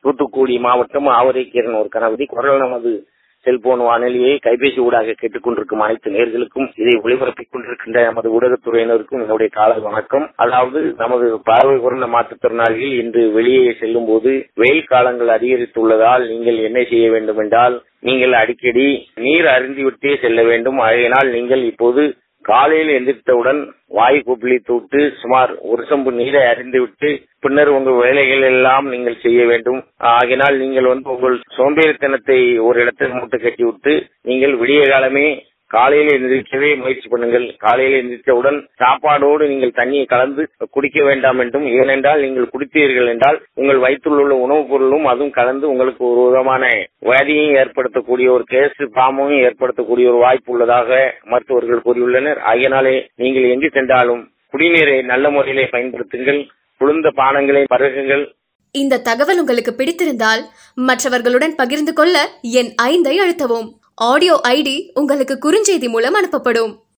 தூத்துக்குடி மாவட்டம் ஆவரைக்கீரன் ஒரு கணபதி குரல் நமது செல்போன் வானொலியை கைபேசி ஊடாக கேட்டுக் கொண்டிருக்கும் அனைத்து நேர்களுக்கும் இதை ஒளிபரப்பிக் கொண்டிருக்கின்ற நமது ஊடகத்துறையினருக்கும் என்னுடைய கால வணக்கம் அதாவது நமது பார்வை குறைந்த மாற்றுத்திறனாளிகள் இன்று வெளியே செல்லும் போது வெயில் காலங்கள் அதிகரித்துள்ளதால் நீங்கள் என்ன செய்ய வேண்டும் என்றால் நீங்கள் அடிக்கடி நீர் அருந்திவிட்டே செல்ல வேண்டும் ஆகையினால் நீங்கள் இப்போது காலையில் எந்திரித்தவுடன் வாய் கொப்பளித்து விட்டு சுமார் ஒரு சம்பு நீரை அறிந்துவிட்டு பின்னர் உங்கள் வேலைகள் எல்லாம் நீங்கள் செய்ய வேண்டும் ஆகினால் நீங்கள் வந்து உங்கள் சோம்பேறித்தனத்தை ஒரு இடத்தில் மூட்டை கட்டி விட்டு நீங்கள் விடிய காலமே காலையில் எந்திரிக்கவே முயற்சி பண்ணுங்கள் காலையில் எந்திரித்தவுடன் சாப்பாடோடு நீங்கள் தண்ணியை கலந்து குடிக்க வேண்டாம் என்றும் ஏனென்றால் நீங்கள் குடித்தீர்கள் என்றால் உங்கள் வயிற்றுள்ள உள்ள உணவுப் பொருளும் அதுவும் கலந்து உங்களுக்கு ஒரு விதமான வியாதியையும் ஏற்படுத்தக்கூடிய ஒரு கேஸ் பாம்பையும் ஏற்படுத்தக்கூடிய ஒரு வாய்ப்பு உள்ளதாக மருத்துவர்கள் கூறியுள்ளனர் ஆகையினாலே நீங்கள் எங்கு சென்றாலும் குடிநீரை நல்ல முறையிலே பயன்படுத்துங்கள் குளிர்ந்த பானங்களை பருகுங்கள் இந்த தகவல் உங்களுக்கு பிடித்திருந்தால் மற்றவர்களுடன் பகிர்ந்து கொள்ள என் ஐந்தை அழுத்தவும் ஆடியோ ஐடி உங்களுக்கு குறுஞ்செய்தி மூலம் அனுப்பப்படும்